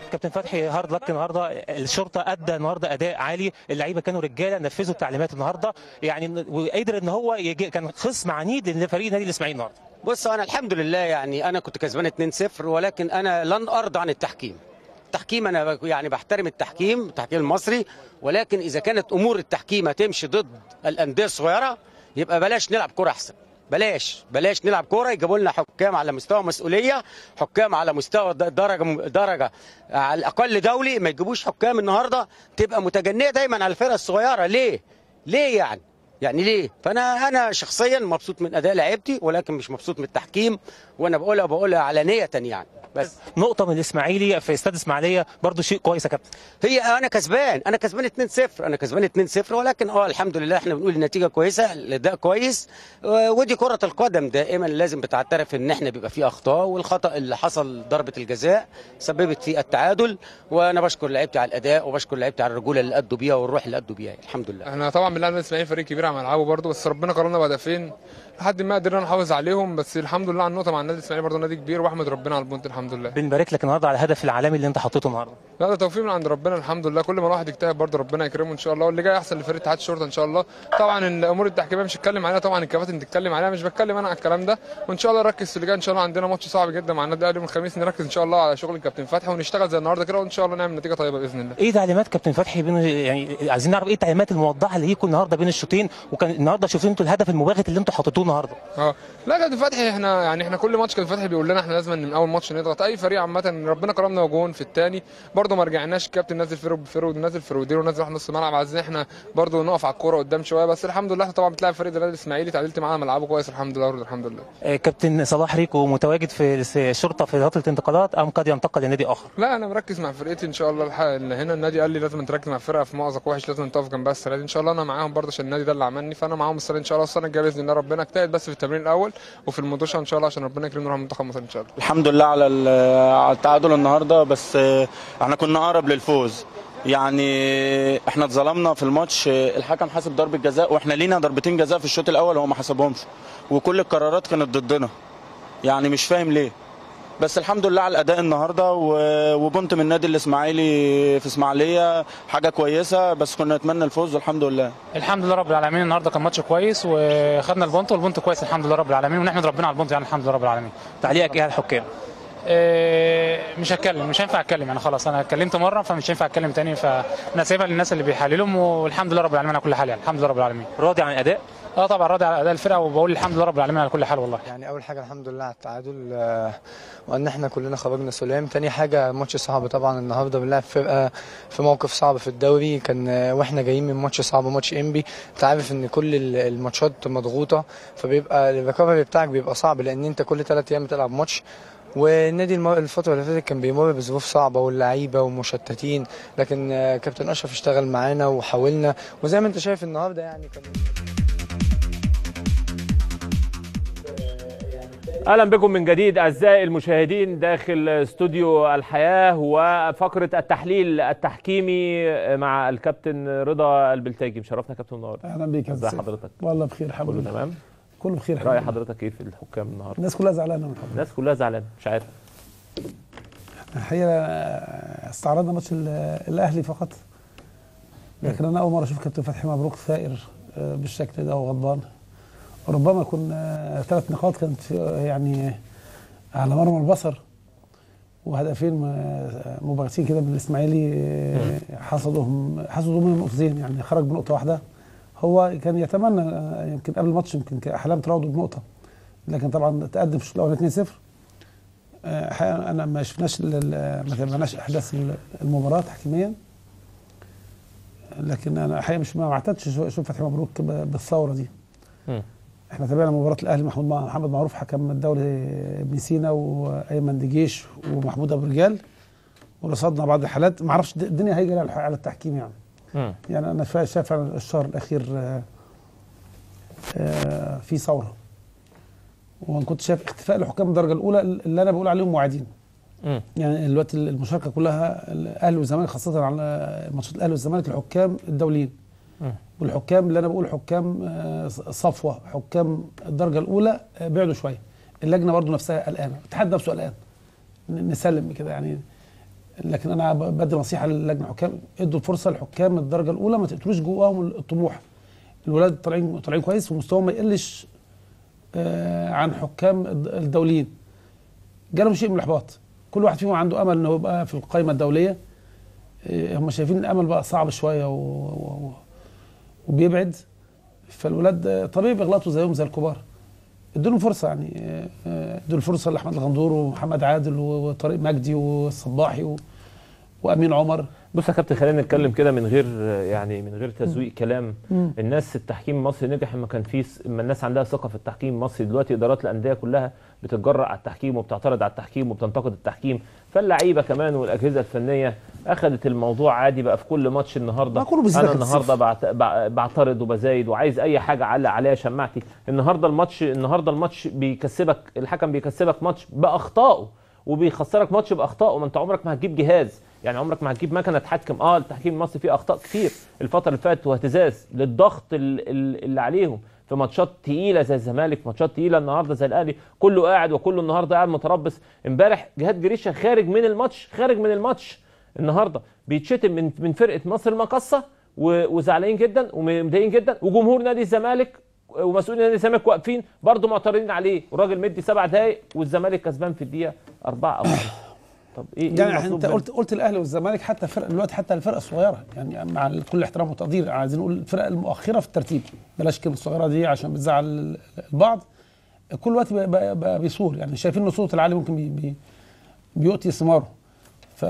كابتن فتحي هارد لك النهارده الشرطه ادى النهارده اداء عالي اللعيبه كانوا رجاله نفذوا التعليمات النهارده يعني وقدر ان هو يجي كان خصم عنيد لفريق نادي الاسماعيلي النهارده بص انا الحمد لله يعني انا كنت كسبان 2-0 ولكن انا لن ارضى عن التحكيم التحكيم انا يعني بحترم التحكيم التحكيم المصري ولكن اذا كانت امور التحكيم هتمشي ضد الانديه الصغيره يبقى بلاش نلعب كوره احسن بلاش بلاش نلعب كوره يجيبوا لنا حكام على مستوى مسؤوليه حكام على مستوى درجه درجه على الاقل دولي ما يجيبوش حكام النهارده تبقى متجنيه دايما على الفرق الصغيره ليه ليه يعني يعني ليه فانا انا شخصيا مبسوط من اداء لعيبتي ولكن مش مبسوط من التحكيم وانا بقولها بقولها علانيه يعني بس نقطه من الاسماعيلي في استاد اسماعيليه برضو شيء كويس يا كابتن هي انا كسبان انا كسبان 2-0 انا كسبان 2-0 ولكن اه الحمد لله احنا بنقول النتيجه كويسه الاداء كويس ودي كره القدم دائما لازم بتعترف ان احنا بيبقى فيه اخطاء والخطا اللي حصل ضربه الجزاء سببت في التعادل وانا بشكر لعيبتي على الاداء وبشكر لعيبتي على الرجوله اللي ادوا بيها والروح اللي ادوا بيها الحمد لله احنا طبعا بنلعب الاسماعيلي فريق كبير على ملعبه برضه بس ربنا كرمنا بهدفين لحد ما قدرنا نحافظ عليهم بس الحمد لله على النقطه مع النادي الاسماعيلي برضه نادي كبير واحمد ربنا على البونت الحمد لله بنبارك لك النهارده على الهدف العالمي اللي انت حطيته النهارده لا ده توفيق من عند ربنا الحمد لله كل ما الواحد يجتهد برضه ربنا يكرمه ان شاء الله واللي جاي احسن لفريق اتحاد الشرطه ان شاء الله طبعا الامور التحكيميه مش هتكلم عليها طبعا الكباتن تتكلم عليها مش بتكلم انا على الكلام ده وان شاء الله نركز في اللي جاي ان شاء الله عندنا ماتش صعب جدا مع النادي الاهلي يوم الخميس نركز ان شاء الله على شغل الكابتن فتحي ونشتغل زي النهارده كده وان شاء الله نعمل نتيجه طيبه باذن الله ايه تعليمات كابتن فتحي بين يعني عايزين نعرف ايه التعليمات الموضحه ليكم النهارده بين الشوطين وكان النهارده شوفين انتوا الهدف المباغت اللي انتوا حطيتوه النهارده اه لا كابتن فتحي احنا يعني احنا كل ماتش كابتن فتحي بيقول لنا احنا لازم من اول ماتش نضغط اي فريق عامه ربنا كرمنا وجون في الثاني برده ما رجعناش الكابتن نزل فرود بفرود نزل فرودين ونزل واحد نص ملعب عايزين احنا برده نقف على الكوره قدام شويه بس الحمد لله احنا طبعا بتلعب فريق النادي الاسماعيلي تعادلت معانا ملعبه كويس الحمد لله الحمد لله آه كابتن صلاح ريكو متواجد في الشرطه في فتره الانتقالات ام قد ينتقل لنادي اخر لا انا مركز مع فرقتي ان شاء الله الحق هنا النادي قال لي لازم تركز مع فرقه في مأزق وحش لازم تقف جنبها السنه دي ان شاء الله انا معاهم برده عشان النادي ده اللي عملني فانا معاهم السنه ان شاء الله السنه الجايه باذن الله ربنا اجتهد بس في التمرين الاول وفي المدوشه ان شاء الله عشان ربنا يكرمنا نروح منتخب مصر ان شاء الله الحمد لله على على التعادل النهارده بس احنا كنا اقرب للفوز يعني احنا اتظلمنا في الماتش الحكم حسب ضربه جزاء واحنا لينا ضربتين جزاء في الشوط الاول هو ما حسبهمش وكل القرارات كانت ضدنا يعني مش فاهم ليه بس الحمد لله على الاداء النهارده وبنت من النادي الاسماعيلي في اسماعيليه حاجه كويسه بس كنا نتمنى الفوز والحمد لله الحمد لله رب العالمين النهارده كان ماتش كويس وخدنا البونت والبونت كويس الحمد لله رب العالمين ونحمد ربنا على البونت يعني الحمد لله رب العالمين تعليقك ايه على الحكام مش هتكلم مش هينفع اتكلم يعني خلاص انا اتكلمت مره فمش هينفع اتكلم تاني فانا سايبها للناس اللي بيحللهم والحمد لله رب العالمين على كل حال يعني الحمد لله رب العالمين راضي عن الاداء اه طبعا راضي على اداء الفرقه وبقول الحمد لله رب العالمين على كل حال والله يعني اول حاجه الحمد لله على التعادل آه وان احنا كلنا خرجنا سلام تاني حاجه ماتش صعب طبعا النهارده بنلعب فرقه في موقف صعب في الدوري كان آه واحنا جايين من ماتش صعب ماتش انبي انت عارف ان كل الماتشات مضغوطه فبيبقى الريكفري بتاعك بيبقى صعب لان انت كل ثلاث ايام بتلعب ماتش والنادي الفتره اللي فاتت كان بيمر بظروف صعبه واللعيبه ومشتتين لكن آه كابتن اشرف اشتغل معانا وحاولنا وزي ما انت شايف النهارده يعني كان اهلا بكم من جديد اعزائي المشاهدين داخل استوديو الحياه وفقره التحليل التحكيمي مع الكابتن رضا البلتاجي مشرفنا كابتن النهارده اهلا بيك يا ازي حضرتك والله بخير الحمد كله لله تمام كله بخير الحمد راي لله. حضرتك ايه في الحكام النهارده الناس كلها زعلانه من الحكام الناس كلها زعلانه مش عارف الحقيقه استعرضنا ماتش ال- الاهلي فقط لكن انا اول مره اشوف كابتن فتحي مبروك ثائر آه، بالشكل ده وغضبان ربما يكون آه، ثلاث نقاط كانت آه، يعني على مرمى البصر وهدفين آه، مباغتين كده من الاسماعيلي آه، حصدهم حصدوا منهم نقطتين يعني خرج بنقطه واحده هو كان يتمنى آه، يمكن قبل الماتش يمكن كان احلام تراودوا بنقطه لكن طبعا تقدم في الشوط الاول 2-0 آه، الحقيقه انا ما شفناش ال- ال- ما تابعناش احداث ال- المباراه تحكيميا لكن انا الحقيقه مش ما اعتدتش أشوف- اشوف فتحي مبروك ب- بالثوره دي مم. احنا تابعنا مباراه الاهلي محمود مع- محمد معروف حكم الدوري ابن سينا وايمن دجيش ومحمود ابو رجال ورصدنا بعض الحالات ما اعرفش الدنيا هيجري على على التحكيم يعني مم. يعني انا شايف شايف على الشهر الاخير آه، آه، في ثوره وانا كنت شايف اختفاء الحكام الدرجه الاولى اللي انا بقول عليهم واعدين مم. يعني دلوقتي المشاركه كلها الاهلي والزمالك خاصه على ماتشات الاهلي والزمالك الحكام الدوليين مم. والحكام اللي انا بقول حكام آه، صفوه حكام الدرجه الاولى آه، بعدوا شويه اللجنه برضو نفسها قلقانه الاتحاد نفسه قلقان ن- نسلم كده يعني لكن انا ب- بدي نصيحه للجنه الحكام ادوا الفرصه للحكام الدرجه الاولى ما تقتلوش جواهم الطموح الولاد طالعين طالعين كويس ومستواهم ما يقلش آه، عن حكام الد- الدوليين جالهم شيء من الاحباط كل واحد فيهم عنده امل انه يبقى في القائمه الدوليه آه، هم شايفين الامل بقى صعب شويه و... و... و... وبيبعد فالولاد آه، طبيعي بيغلطوا زيهم زي الكبار ادوا لهم فرصه يعني آه، آه، ادوا الفرصه لاحمد الغندور ومحمد عادل وطارق مجدي والصباحي و... وامين عمر بص يا كابتن خلينا نتكلم كده من غير يعني من غير تزويق كلام مم. الناس التحكيم المصري نجح اما كان في اما الناس عندها ثقه في التحكيم المصري دلوقتي ادارات الانديه كلها بتتجرأ على التحكيم وبتعترض على التحكيم وبتنتقد التحكيم فاللعيبه كمان والاجهزه الفنيه اخذت الموضوع عادي بقى في كل ماتش النهارده ما كله بيزيدك انا النهارده الصفر. بعت- بع- بعترض وبزايد وعايز اي حاجه اعلق عليها شماعتي النهارده الماتش النهارده الماتش بيكسبك الحكم بيكسبك ماتش باخطائه وبيخسرك ماتش باخطائه ما انت عمرك ما هتجيب جهاز يعني عمرك ما هتجيب مكنه تحكم اه التحكيم المصري فيه اخطاء كتير الفتره اللي فاتت واهتزاز للضغط ال- ال- اللي عليهم في ماتشات تقيله زي الزمالك ماتشات تقيله النهارده زي الاهلي كله قاعد وكله النهارده قاعد متربص امبارح جهاد جريشه خارج من الماتش خارج من الماتش النهارده بيتشتم من من فرقه مصر المقصه و- وزعلانين جدا ومتضايقين جدا وجمهور نادي الزمالك ومسؤولين نادي الزمالك واقفين برضه معترضين عليه والراجل مدي سبع دقائق والزمالك كسبان في الدقيقه اربعه او خمسه طب ايه إيه يعني المطلوب انت منه؟ قلت قلت الاهلي والزمالك حتى فرق دلوقتي حتى الفرقه الصغيره يعني مع كل احترام وتقدير عايزين نقول الفرق المؤخره في الترتيب بلاش كلمه الصغيره دي عشان بتزعل البعض كل وقت بقى, بقى, بقى بيصور يعني شايفين ان صوت العالي ممكن بي بي بيؤتي ثماره ف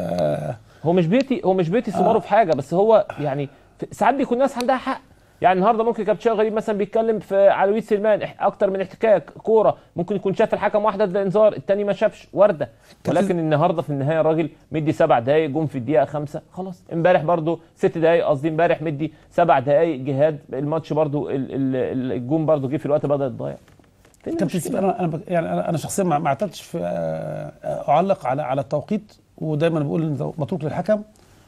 هو مش بيتي هو مش بيتي ثماره في حاجه بس هو يعني في- ساعات بيكون الناس عندها حق يعني النهارده ممكن كابتن شوقي غريب مثلا بيتكلم في على وليد سليمان إح- اكتر من احتكاك كوره ممكن يكون شاف الحكم واحده ادى انذار التاني ما شافش ورده ولكن النهارده في النهايه الراجل مدي سبع دقائق جم في الدقيقه خمسه خلاص امبارح برضو ست دقائق قصدي امبارح مدي سبع دقائق جهاد الماتش برضو ال- ال- الجون برضو جه في الوقت بدا يتضيع فين كابتن المشكلة؟ سيف انا انا بك- يعني انا انا شخصيا ما ما اعتدتش في آه، اعلق على على التوقيت ودايما بقول ان متروك للحكم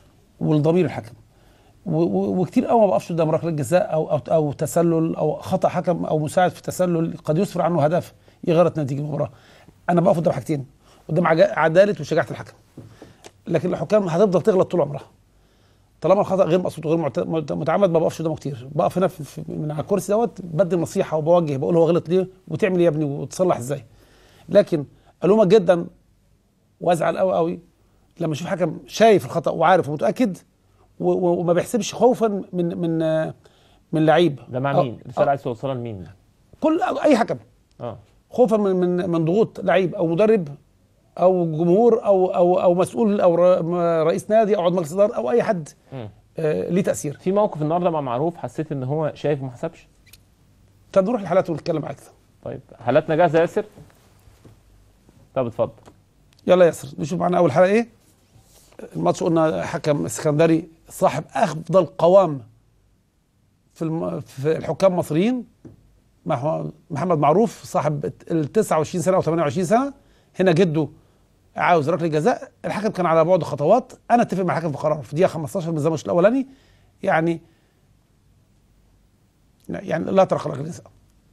ولضمير الحكم و- و- وكتير قوي ما بقفش قدام ركله جزاء او او او تسلل او خطا حكم او مساعد في تسلل قد يسفر عنه هدف يغير نتيجه المباراه انا بقف قدام حاجتين قدام عجا- عداله وشجاعه الحكم لكن الحكام هتفضل تغلط طول عمرها طالما الخطا غير مقصود وغير معت- مت- متعمد ما بقفش قدامه كتير بقف هنا في في- من على الكرسي دوت بدي نصيحه وبوجه بقول هو غلط ليه وتعمل ايه يا ابني وتصلح ازاي لكن الومك جدا وازعل قوي قوي لما اشوف حكم شايف الخطا وعارف ومتاكد و- و- وما بيحسبش خوفا من من آه، من لعيب ده مع أو- مين؟ رساله أو- عايز توصلها لمين؟ كل اي حكم اه خوفا من من من ضغوط لعيب او مدرب او جمهور او او او مسؤول او ر- م- رئيس نادي او عضو مجلس اداره او اي حد مم. آه ليه تاثير في موقف النهارده مع معروف حسيت ان هو شايف وما حسبش طب نروح الحالات ونتكلم معاك طيب حالاتنا جاهزه يا ياسر طب اتفضل يلا يا ياسر نشوف معانا اول حلقه ايه الماتش قلنا حكم اسكندري صاحب افضل قوام في الم... في الحكام المصريين مح- محمد معروف صاحب ال 29 سنه او 28 سنه هنا جده عاوز ركله جزاء الحكم كان على بعد خطوات انا اتفق مع الحكم في قرار في دقيقه 15 من الزمن الاولاني يعني يعني لا ترك ركله جزاء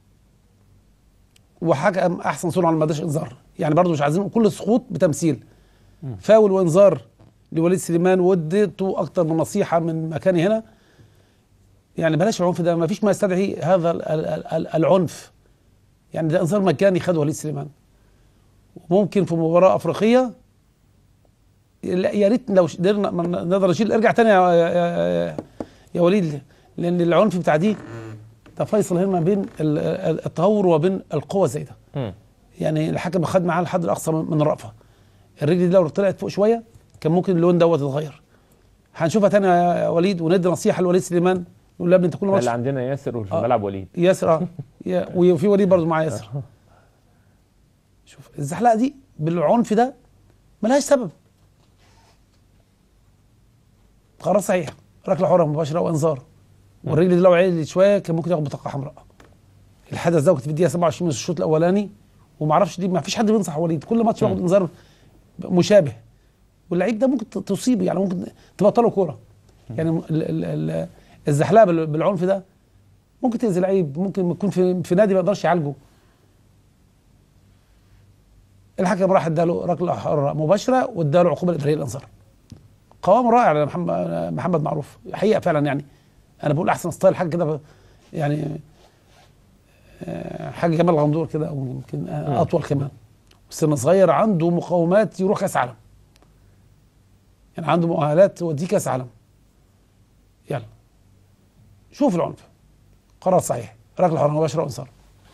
وحكم احسن صنع ما اداش انذار يعني برضه مش عايزين كل سقوط بتمثيل فاول وانذار لوليد سليمان واديته اكتر من نصيحه من مكاني هنا يعني بلاش العنف ده ما فيش ما يستدعي هذا ال- ال- ال- العنف يعني ده انذار مجاني خده وليد سليمان وممكن في مباراه افريقيه لا يا ريت لو قدرنا ما نقدر نشيل ارجع تاني يا, يا, يا, يا وليد لان العنف بتاع دي ده فيصل هنا ما بين ال- ال- التهور وبين القوه زي ده مم. يعني الحكم خد معاه الحد الاقصى من من الرأفه الرجل دي لو طلعت فوق شويه كان ممكن اللون دوت يتغير هنشوفها تاني يا وليد وندي نصيحه لوليد سليمان نقول له يا ابني انت كل ده ماتش اللي عندنا ياسر وفي آه. الملعب وليد ياسر اه يا- وفي وليد برضه معاه ياسر شوف الزحلقه دي بالعنف ده ملهاش سبب قرار صحيح ركله حره مباشره وانذار والرجل دي لو عليت شويه كان ممكن ياخد بطاقه حمراء الحدث ده كنت في الدقيقه 27 من الشوط الاولاني وما اعرفش دي ما فيش حد بينصح وليد كل ماتش ياخد انذار مشابه واللعيب ده ممكن ت- تصيبه يعني ممكن تبطله كوره يعني ال- ال- ال- الزحلقه بال- بالعنف ده ممكن تاذي لعيب ممكن يكون في في نادي ما يقدرش يعالجه الحكم راح اداله ركله حره مباشره واداله عقوبه الاداريه الانذار قوام رائع لمحمد محمد معروف حقيقه فعلا يعني انا بقول احسن ستايل حاجه كده ب- يعني آه، حاجه جمال غندور كده او يمكن آه، اطول كمان سن صغير عنده مقومات يروح كاس عالم يعني عنده مؤهلات توديه كاس عالم يلا شوف العنف قرار صحيح ركله حره مباشره وانصار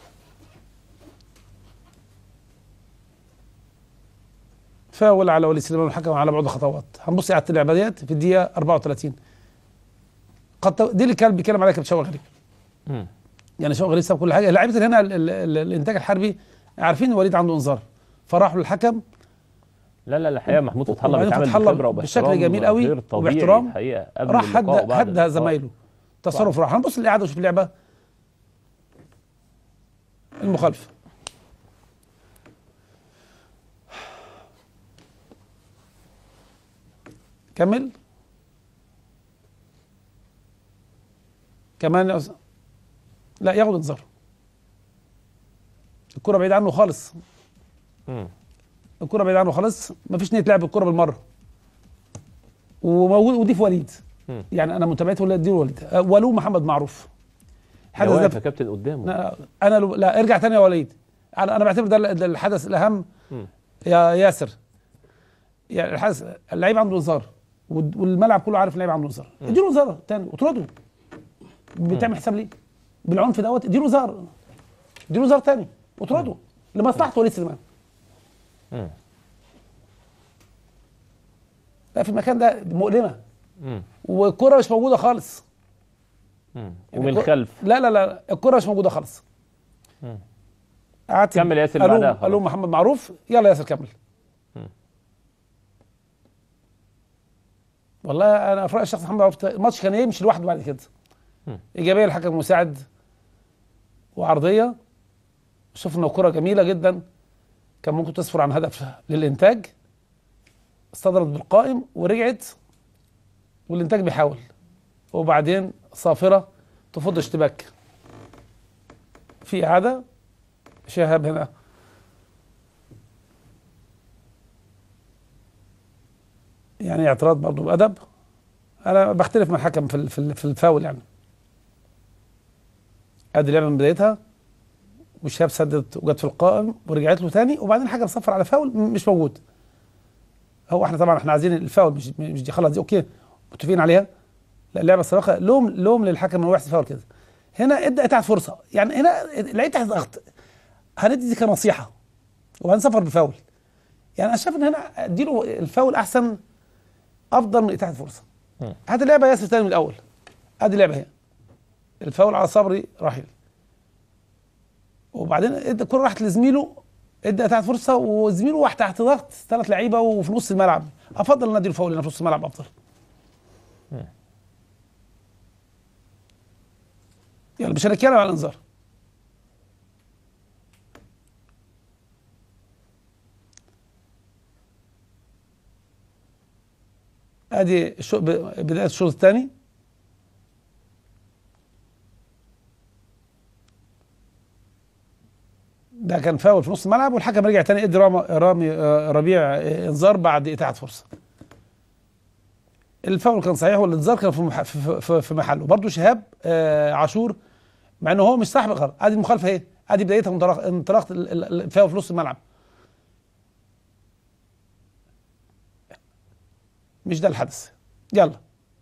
فاول على وليد سليمان الحكم على بعد خطوات هنبص على اللعبه ديت في الدقيقه 34 قد تو- دي اللي كان بيتكلم عليها كابتن شوقي غريب مم. يعني شوقي غريب ساب كل حاجه لعيبه هنا ال- ال- ال- الانتاج الحربي عارفين إن وليد عنده انذار فراحوا للحكم لا لا الحقيقه محمود فتح الله وبعدين بيتعامل فتح الله بخبره بشكل وباحترام جميل قوي غير طبيعي وباحترام. الحقيقه قبل راح هدى اللقاء وبعد هدى اللقاء. زمايله تصرف راح هنبص للإعادة وشوف اللعبة المخالفة كمل كمان يا أس- لا ياخد انذار الكرة بعيد عنه خالص مم. الكرة بعيد عنه خالص مفيش نية لعب الكرة بالمرة وموجود ودي في وليد مم. يعني انا متابعته ولا دي وليد أه، ولو محمد معروف ده الحدث واقف ده يا كابتن قدامه لا، انا لو لا ارجع تاني يا وليد انا انا بعتبر ده ال- ده الحدث الاهم مم. يا ياسر يعني الحدث اللعيب عنده انذار والد- والملعب كله عارف اللعيب عنده انذار اديله انذار تاني واطرده بتعمل حساب ليه؟ بالعنف دوت اديله انذار اديله انذار تاني واطرده لمصلحه وليد سليمان مم. لا في المكان ده مؤلمه مم. والكره مش موجوده خالص مم. ومن الكرة- الخلف لا لا لا الكره مش موجوده خالص مم. قعدت كمل ياسر قالوا بعدها قالوا خلاص. محمد معروف يلا ياسر كمل مم. والله انا في رايي الشخص محمد معروف الماتش كان يمشي لوحده بعد كده مم. ايجابيه الحكم المساعد وعرضيه شفنا كره جميله جدا كان ممكن تسفر عن هدف للانتاج استدرت بالقائم ورجعت والانتاج بيحاول وبعدين صافره تفض اشتباك في اعاده شهاب هنا يعني اعتراض برضه بادب انا بختلف مع الحكم في ال- في ال- في الفاول يعني ادي اللعبه من بدايتها وشهاب سدت وجت في القائم ورجعت له تاني وبعدين الحكم صفر على فاول م- مش موجود هو احنا طبعا احنا عايزين الفاول مش مش دي خلاص دي اوكي متفقين عليها لا اللعبه السابقه لوم لوم للحكم انه يحسب فاول كده هنا ادى اتاحت فرصه يعني هنا لقيت تحت ضغط هندي دي كنصيحه وهنسفر بالفاول يعني انا شايف ان هنا اديله الفاول احسن افضل من اتاحه فرصه مم. هات اللعبه ياسر تاني من الاول ادي اللعبه هي الفاول على صبري رحيل وبعدين ادى الكره راحت لزميله ادى اتاحه فرصه وزميله واحد تحت ضغط ثلاث لعيبه وفي نص الملعب افضل ان اديله فاول هنا في نص الملعب افضل يلا مش هنتكلم على الانذار ادي الشو- ب- بدايه الشوط الثاني ده كان فاول في نص الملعب والحكم رجع تاني ادي رامي رامي آه، ربيع آه، انذار بعد اتاحه فرصه الفاول كان صحيح والانذار كان في مح- في- في في محله برضه شهاب آه، عاشور مع انه هو مش صاحب القرار ادي المخالفه اهي ادي بدايتها انطلاق انطلاقه ال- ال- الفاول في نص الملعب مش ده الحدث يلا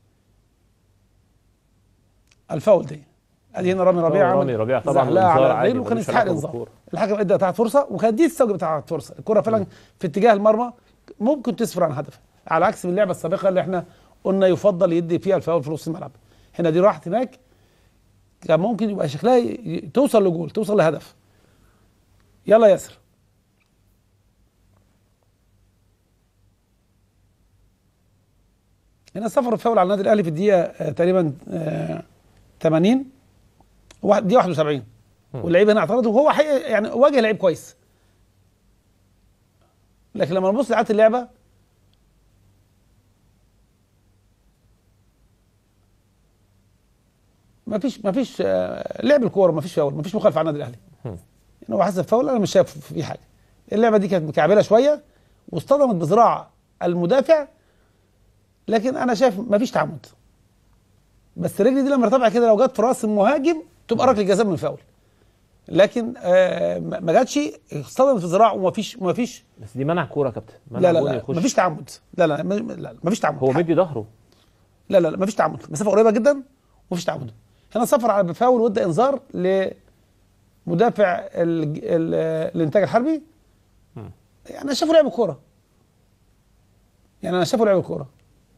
الفاول دي ادي هنا رامي ربيع عمل رامي ربيع طبعا زحلقة وانذار على عادي رجله وكان ملوش يستحق علاقة الانذار بالكورة. الحكم ادى بتاعت فرصه وكانت دي تستوجب بتاعت فرصه الكره فعلا في اتجاه المرمى ممكن تسفر عن هدف على عكس اللعبه السابقه اللي احنا قلنا يفضل يدي فيها الفاول في نص الملعب هنا دي راحت هناك كان ممكن يبقى شكلها ي- ي- توصل لجول توصل لهدف يلا ياسر هنا سفر الفاول على النادي الاهلي في الدقيقه آه، تقريبا آه، 80 واحد- دقيقه 71 واللعيب هنا اعترض وهو حقيقة يعني واجه لعيب كويس لكن لما نبص لعاده اللعبه ما فيش ما فيش آه، لعب الكوره ما فيش فاول ما فيش مخالفه على النادي الاهلي يعني هو حسب فاول انا مش شايف في حاجه اللعبه دي كانت مكعبله شويه واصطدمت بذراع المدافع لكن انا شايف مفيش تعمد بس رجلي دي لما ارتفع كده لو جت في راس المهاجم تبقى ركله جزاء من فاول لكن آه ما ما جاتش اصطدمت في ذراعه ومفيش مفيش بس دي منع كوره يا كابتن منع لا لا جون لا يخش. مفيش تعمد لا لا م- لا مفيش تعمد هو مدي ظهره لا لا لا مفيش تعمد مسافه قريبه جدا ومفيش تعمد هنا صفر على بفاول وادى انذار لمدافع ال- ال- الانتاج الحربي يعني انا شايفه لعب كوره يعني انا شايفه لعب كوره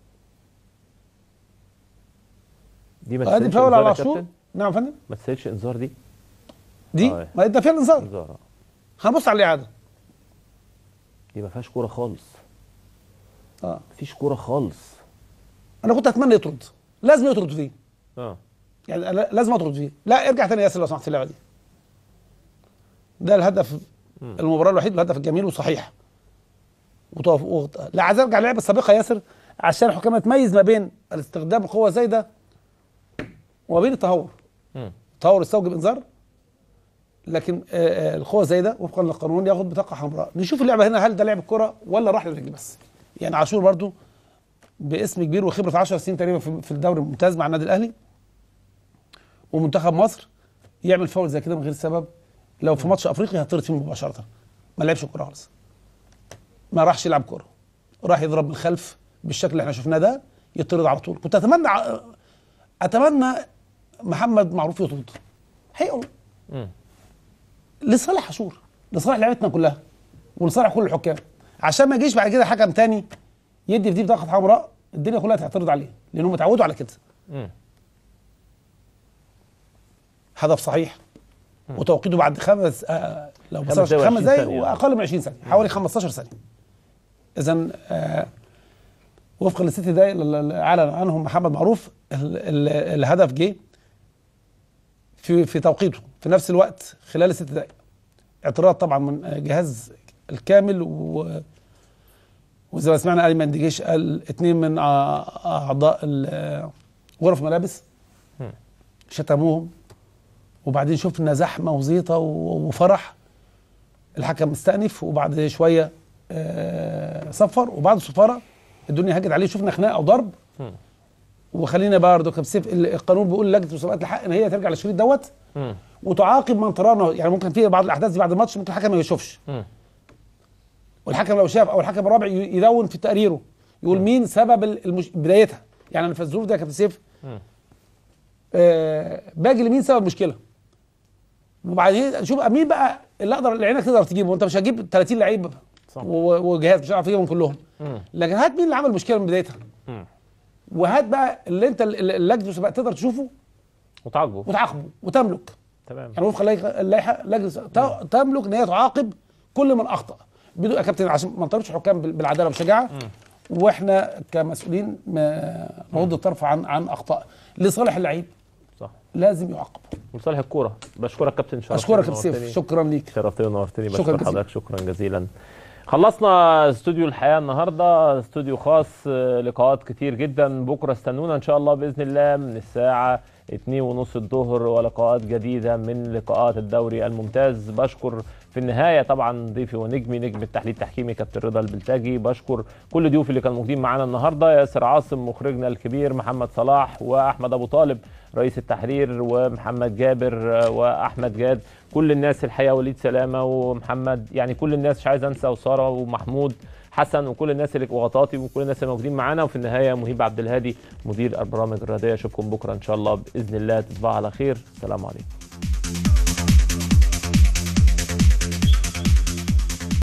دي ما ادي تستاهلش فاول انذار على يا عاشور كابتن نعم يا فندم ما تستاهلش انذار دي دي آه. ما ادى فيها الانذار انذار آه. هنبص على الاعاده دي ما فيهاش كوره خالص اه مفيش كوره خالص انا كنت اتمنى يطرد لازم يطرد فيه اه يعني أنا لازم اطرد فيه لا ارجع تاني يا ياسر لو سمحت في اللعبه دي ده الهدف المباراه الوحيد والهدف الجميل وصحيح وتوف... و... لا عايز ارجع للعبه السابقه يا ياسر عشان الحكام تميز ما بين الاستخدام القوه زايده وما بين التهور مم. التهور يستوجب انذار لكن آه، آه، القوه زايده وفقا للقانون ياخد بطاقه حمراء نشوف اللعبه هنا هل ده لعب كره ولا راح للرجل بس يعني عاشور برضو باسم كبير وخبره 10 سنين تقريبا في في الدوري الممتاز مع النادي الاهلي ومنتخب مصر يعمل فاول زي كده من غير سبب لو في ماتش افريقيا هيطرد فيه مباشره ما لعبش كوره خالص ما راحش يلعب كوره راح يضرب من الخلف بالشكل اللي احنا شفناه ده يطرد على طول كنت اتمنى ع- اتمنى محمد معروف يطرد حقيقه مم. لصالح عاشور لصالح لعبتنا كلها ولصالح كل الحكام عشان ما يجيش بعد كده حكم تاني يدي في دي بطاقه حمراء الدنيا كلها تعترض عليه لانهم اتعودوا على كده مم. هدف صحيح وتوقيته بعد خمس آه لو خمس بصرش دقايق خمس و20 دقايق ثانية. واقل من 20 ثانيه حوالي 15 ثانيه اذا آه وفقا للست دقايق اللي اعلن عنهم محمد معروف ال ال الهدف جه في في توقيته في نفس الوقت خلال الست دقائق اعتراض طبعا من آه، جهاز الكامل و وزي ما سمعنا ايمن ديجيش قال اثنين من أع- اعضاء ال- آه، غرف ملابس شتموهم وبعدين شفنا زحمه وزيطه و- وفرح الحكم مستأنف وبعد شويه آه، صفر وبعد الصفاره الدنيا هجت عليه شفنا خناقه وضرب وخلينا برضه كابتن سيف ال- القانون بيقول لجنه مسابقات الحق ان هي ترجع للشريط دوت مم. وتعاقب من ترانا يعني ممكن في بعض الاحداث دي بعد الماتش ممكن الحكم ما يشوفش مم. والحكم لو شاف او الحكم الرابع ي- يدون في تقريره يقول مين سبب ال- المش... بدايتها يعني انا في الظروف دي يا كابتن سيف آه باجي لمين سبب المشكله وبعدين شوف مين بقى اللي اقدر اللي عينك تقدر تجيبه وانت مش هتجيب 30 لعيب صح. و- وجهاز مش هتعرف تجيبهم كلهم مم. لكن هات مين اللي عمل المشكله من بدايتها مم. وهات بقى اللي انت ال- ال- اللجنه المسابقات تقدر تشوفه وتعاقبه وتعاقبه وتملك تمام يعني وفق اللائحه اللائحه لجنه ت- تملك ان هي تعاقب كل من اخطا بدون يا كابتن عشان ما نطردش حكام بال- بالعداله والشجاعه واحنا كمسؤولين ما- نغض الطرف عن عن اخطاء لصالح اللعيب صح لازم يعاقب وصالح الكوره بشكرك كابتن شرفتني اشكرك يا كابتن ونورتني. سيف شكرا ليك شرفتني ونورتني شكراً بشكر جزيلاً. حضرتك شكرا جزيلا خلصنا استوديو الحياه النهارده استوديو خاص آه، لقاءات كتير جدا بكره استنونا ان شاء الله باذن الله من الساعه 2 ونص الظهر ولقاءات جديده من لقاءات الدوري الممتاز بشكر في النهايه طبعا ضيفي ونجمي نجم التحليل التحكيمي كابتن رضا البلتاجي بشكر كل ضيوفي اللي كانوا موجودين معانا النهارده ياسر عاصم مخرجنا الكبير محمد صلاح واحمد ابو طالب رئيس التحرير ومحمد جابر آه، واحمد جاد كل الناس الحقيقه وليد سلامه ومحمد يعني كل الناس مش عايز انسى وساره ومحمود حسن وكل الناس اللي وغطاتي وكل الناس اللي موجودين معانا وفي النهايه مهيب عبد الهادي مدير البرامج الرياضيه اشوفكم بكره ان شاء الله باذن الله تصبحوا على خير السلام عليكم